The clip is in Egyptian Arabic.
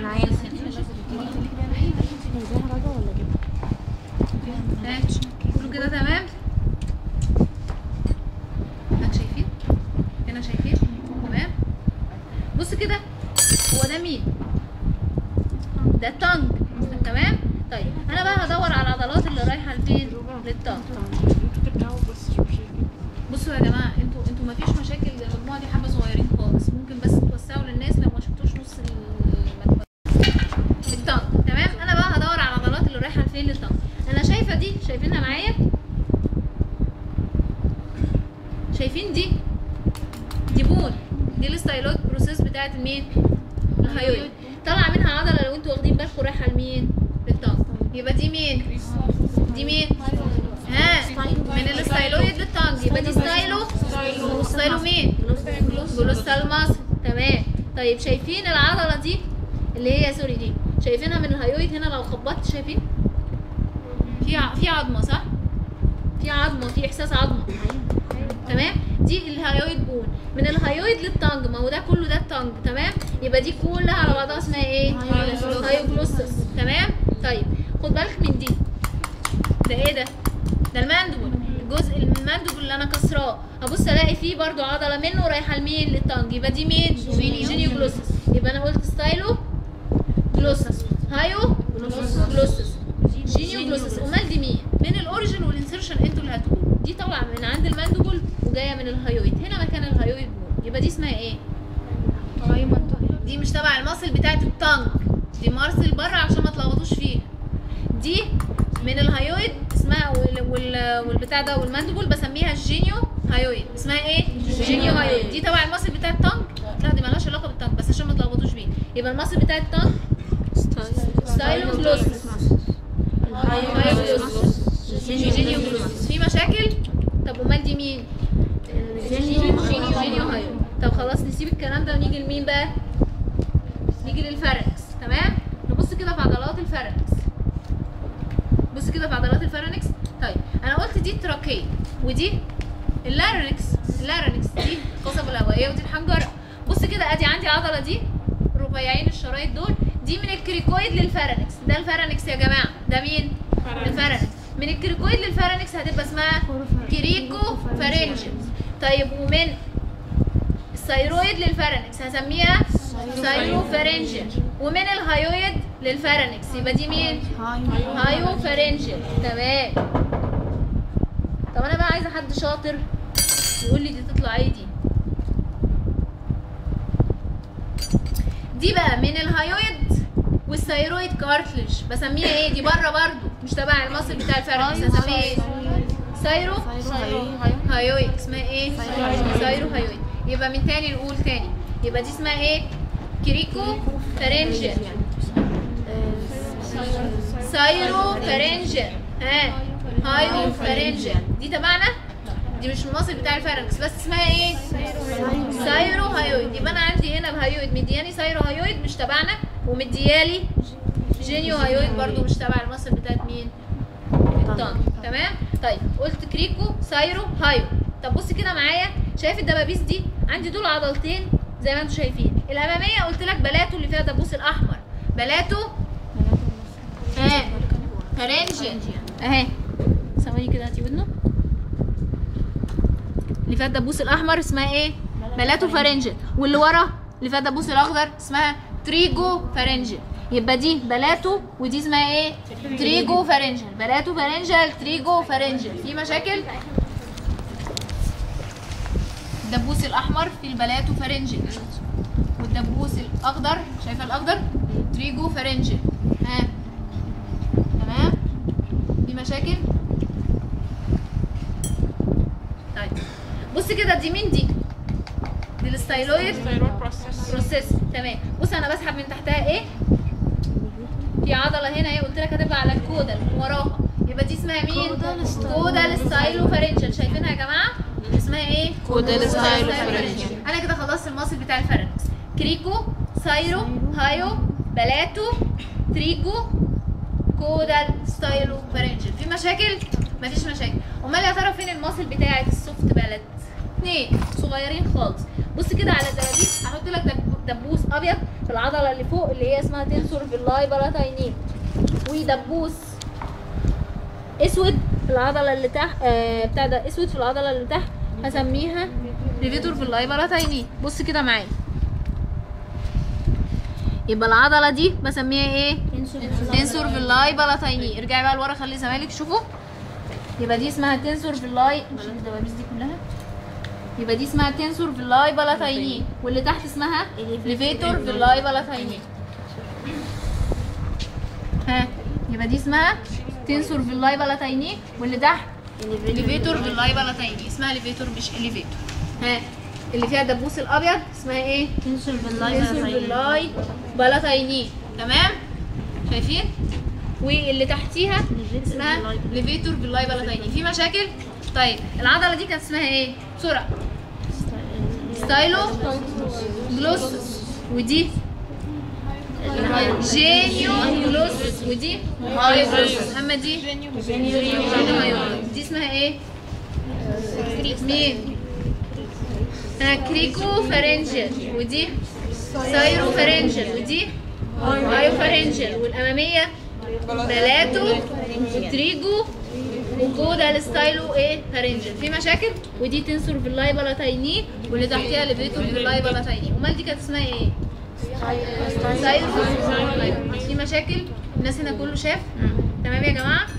معايا ها كله كده تمام هناك شايفين هنا شايفين تمام بص كده هو ده مين ده التانج تمام طيب انا بقى هدور على العضلات اللي رايحه لفين للتانج بصوا يا جماعه انتوا انتوا مفيش مشاكل المجموعه دي حبه صغيرين خالص ممكن بس توسعوا للناس لو ما شفتوش نص المجموعه التانج تمام انا بقى هدور على العضلات اللي رايحه لفين للتانج انا شايفه دي شايفينها معايا شايفين دي دي بون دي الستايلويد بروسيس بتاعت المين الهايويد طالعه منها عضله لو انتوا واخدين بالكم رايحه لمين للتانج يبقى دي مين دي مين ها من الستايلويد للتانج يبقى دي ستايلو ستايلو مين جلوستال ماسل تمام طيب شايفين العضله دي اللي هي سوري دي شايفينها من الهايويد هنا لو خبطت شايفين في ع- في عظمه صح في عظمه في احساس عظمه تمام دي الهايويد بون من الهايويد للتانج ما هو ده كله ده التانج تمام يبقى دي كلها على بعضها اسمها ايه هايوجلوسس تمام طيب خد بالك من دي ده ايه ده ده الماندبل الجزء الماندبل اللي انا كسراه ابص الاقي فيه برضو عضله منه رايحه لمين للتانج يبقى دي مين جينيو جلوسس يبقى انا قلت ستايلو جلوسس هايو جلوسس جينيو جلوسس امال دي مين من الاوريجن والانسرشن انتوا اللي هتقولوا دي طبعا من عند الماندبل وجايه من الهايويد هنا مكان الهايويد بون يبقى دي اسمها ايه دي مش تبع المصل بتاعت التانج دي مارسل بره عشان ما تلخبطوش فيها دي من الهايويد اسمها وال وال والبتاع ده والماندبل بسميها الجينيو هايويد اسمها ايه جينيو هايويد دي تبع المصل بتاع التانج لا دي مالهاش علاقه بالتانج بس عشان ما تلخبطوش فيه يبقى المصل بتاع التانج ستايلو جلوسس هايو جلوسس جينيو جلوسس في مشاكل طب امال دي مين جينيو جينيو هايو طب خلاص نسيب الكلام ده ونيجي لمين بقى نيجي للفارنكس تمام نبص كده في عضلات الفارنكس بص كده في عضلات الفارنكس طيب انا قلت دي التراكيه ودي اللارنكس اللارنكس دي القصبة الهوائية ودي الحنجرة بص كده ادي عندي عضلة دي ربيعين الشرايط دول دي من الكريكويد للفارنكس ده الفارنكس يا جماعة ده مين؟ الفارنكس من الكريكويد للفارنكس هتبقى اسمها كريكو فارنجل طيب ومن الثيرويد للفارنكس هسميها ثايرو فارنجل ومن الهايويد للفارنكس يبقى دي مين؟ هايو فارنجل تمام طب انا بقى عايزه حد شاطر يقول لي دي تطلع ايه دي دي بقى من الهايويد والثيرويد كارتلج بسميها ايه دي بره برضو مش تبع المصل بتاع الفارنكس هسميها ايه ثايرو هايويد اسمها ايه ثايرو هايويد يبقى من تاني نقول تاني يبقى دي اسمها ايه كريكو فارنجل سايرو فارنجل ها هايو فارنجل دي تبعنا دي مش من المصل بتاع الفارنكس بس اسمها ايه سايرو هايويد يبقى انا عندي هنا الهايويد مدياني سايرو هايويد مش تبعنا ومديالي جينيو هايويد برضو مش تبع المصل بتاعت مين الطن تمام طيب قلت كريكو سايرو هايو طب بص كده معايا شايف الدبابيس دي عندي دول عضلتين زي ما انتم شايفين الاماميه قلت لك بلاتو اللي فيها دبوس الاحمر بلاتو ها فرنجل اهي ثواني كده هاتي ودنه اللي فيها الدبوس الاحمر اسمها ايه بلاتو فرنجل واللي ورا اللي فيها الدبوس الاخضر اسمها تريجو فرنجل يبقى دي بلاتو ودي اسمها ايه تريجو فرنجل بلاتو فرنجل تريجو فرنجل في مشاكل الدبوس الاحمر في البلاتو فرنجل والدبوس الاخضر شايفه الاخضر تريجو فرنجل ها تمام في مشاكل طيب بص كده دي مين دي دي الستايلويد بروسيس تمام بص انا بسحب من تحتها ايه في عضله هنا ايه قلت لك هتبقى على الكودا اللي وراها يبقى دي اسمها مين كودا الستايلو فارنجل شايفينها يا جماعه اسمها ايه كودال ستايلو فارنجل. انا كده خلصت المصل بتاع الفارنكس كريكو سايرو هايو بلاتو تريجو كودال ستايلو فارنجل في مشاكل مفيش مشاكل امال يا ترى فين المصل بتاعت السوفت بلد اتنين صغيرين خالص بص كده على الدبابيس هحط لك دب- دبوس ابيض في العضله اللي فوق اللي هي اسمها تنسور فيلاي بالاتايني ودبوس اسود في العضله اللي تحت آه بتاع ده اسود في العضله اللي تحت هسميها ليفيتور فيلاي بالاتايني بص كده معايا يبقى العضله دي بسميها ايه تنسور فيلاي بالاتايني ارجعي بقى لورا خلي زمايلك يشوفوا يبقى دي اسمها تنسور فيلاي شوف الدبابيس دي كلها يبقى دي اسمها تنسور فيلاي بالاتايني واللي تحت اسمها ليفيتور فيلاي بالاتايني ها يبقى دي اسمها تنسور فيلاي بالاتايني واللي تحت ليفيتور فيلاي بالاتايني اسمها ليفيتور مش اليفيتور ها اللي فيها الدبوس الابيض اسمها ايه تنسر بالله تنسور فيلاي بالاتايني تمام شايفين واللي تحتيها اسمها ليفيتور فيلاي بالاتايني في مشاكل طيب العضله دي كانت اسمها ايه بسرعه ستايلو جلوسس ودي جينيو جلوسس ودي هايوجلوسس اما دي جينيو دي اسمها ايه مين ها كريكو فرنجل ودي سايرو فرنجل ودي هايو فرنجل والاماميه بلاتو وتريجو وجودا الستايلو ايه فرنجل في مشاكل ودي تنسور فيلاي بالاتايني واللي تحتيها ليفيتور فيلاي بالاتايني امال دي كانت اسمها ايه سايرو في مشاكل الناس هنا كله شاف تمام يا جماعه